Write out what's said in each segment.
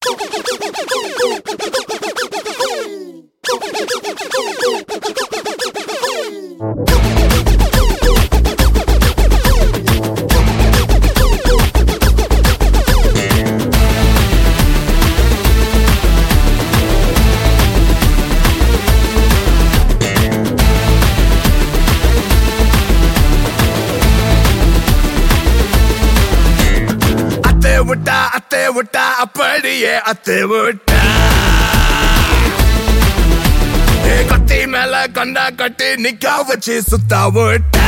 அத்தை விட்டா அத்தை விட்டா அப்படியே அத்தை விட்டா ஏ, கத்தி மேல கண்டா கட்டி நிக்க வச்சு சுத்தா விட்டா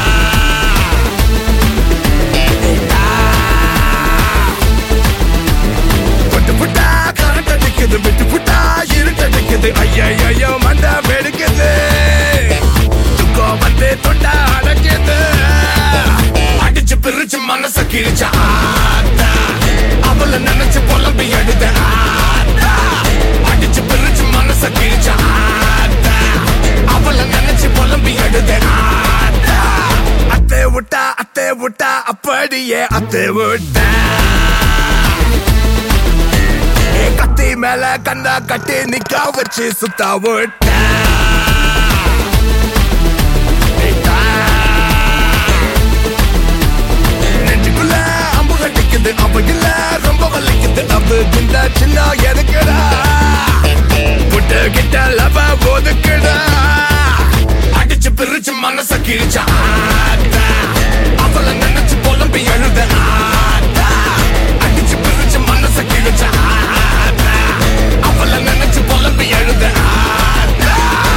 விட்டு புட்டா கரண்ட் அடிக்குது விட்டு புட்டா இருட்டு அடிக்குது ஐயோ மண்ட வெடிக்குது துக்கம் வந்து தொண்டா அடைக்குது அடிச்சு பிரிச்சு மனச கிழிச்ச ஆத்தா அவள நினைச்சு புலம்பி எழுத ஆத்தா அடிச்சு பிரிச்சு மனச கிழிச்ச ஆத்தா அவள நினைச்சு புலம்பி எழுத ஆத்தா அத்தை விட்டா அத்தை விட்டா அப்படியே அத்தை விட்டா ஏ, கத்தி மேல கண்ணா கட்டி நிக்க வச்சு சுத்தா விட்டா ஏட்டா. நெஞ்சுக்குள்ள அம்பு கட்டிக்குது அவையில ரொம்ப வலிக்குது அவு இந்த சின்ன எதுக்குடா புட்டு கிட்ட லவ ஒதுக்குடா அடிச்சு பிரிச்சு மனச கிழிச்ச ஆத்தா அவள நினைச்சு புலம்பி எழுத ஆத்தா அடிச்சு பிரிச்சு மனச கிழிச்ச ஆத்தா அவள நினைச்சு புலம்பி எழுத ஆத்தா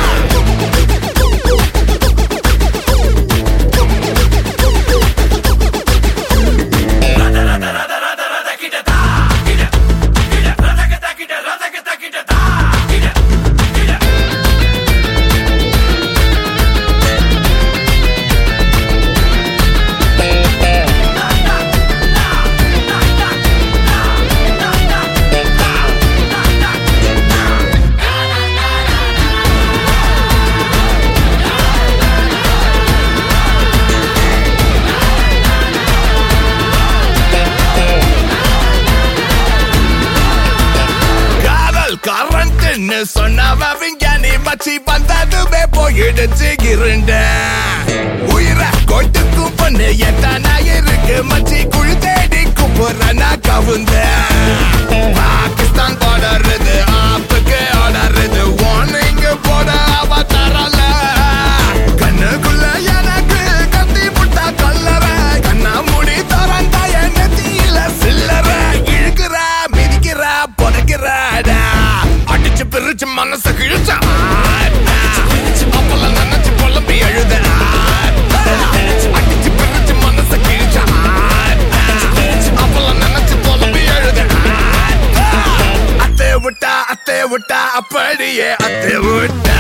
காதல் கரண்ட்னு சொன்னவ விஞ்ஞானி மச்சி வந்ததுமே போயிடுச்சு இருண்ட உயிரை கொட்டுக்கும் பொண்ணு எத்தனா இருக்கு மச்சி குழி தேடி குப்புறனா கவுந்த பாகிஸ்தான் போடுறது ஆப்புக்கு ஆடுறது வார்னிங் போட அவ தரல கண்ணுக்குள்ள எனக்கு கத்தி புட்டா கல்லற கண்ணா முடி தரண்டா என் நெத்தியில சில்லற இழுக்கிற மிதிக்கிற புதைக்கிறாடா அடிச்சு பிரிச்சு மனச கிழிச்ச அப்பல நினைச்சு புலம்பி எழுத அடிச்சு பிரிச்சு மனச கிழிச்ச அப்பல நினைச்சு புலம்பி எழுத அத்தை விட்டா அத்தை விட்டா அப்படியே அத்தை விட்டா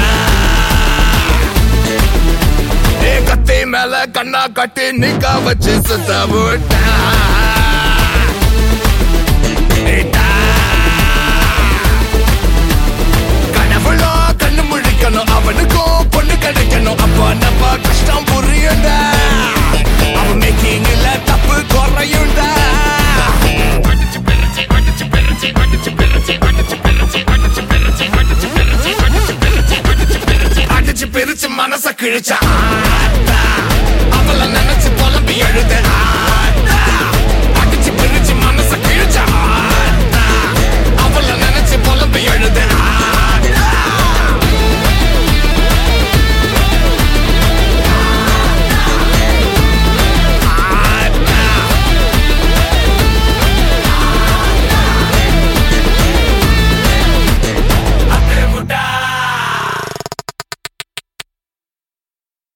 ஏ கத்தி மேல கண்ணா கட்டி நிக்க வச்சு சுத்த விட்டா ஏட்டா. கடவுளோ கண்ணு முழிக்கணும் அவனுக்கும் பொண்ணு கிடைக்கணும் அப்ப நம்ம கஷ்டம் புரியுண்டா அவன் மேக்கிங்ல தப்பு குறையுண்டா அடிச்சு பிரிச்சு அடிச்சு பிரிச்சு அடிச்சு பிரிச்சு அடிச்சு பிரிச்சு அடிச்சு பிரிச்சு அடிச்சு பிரிச்சு அடிச்சு பிரிச்சு அடிச்சு பிரிச்சு அடிச்சு பிரிச்சு மனச கிழிச்சா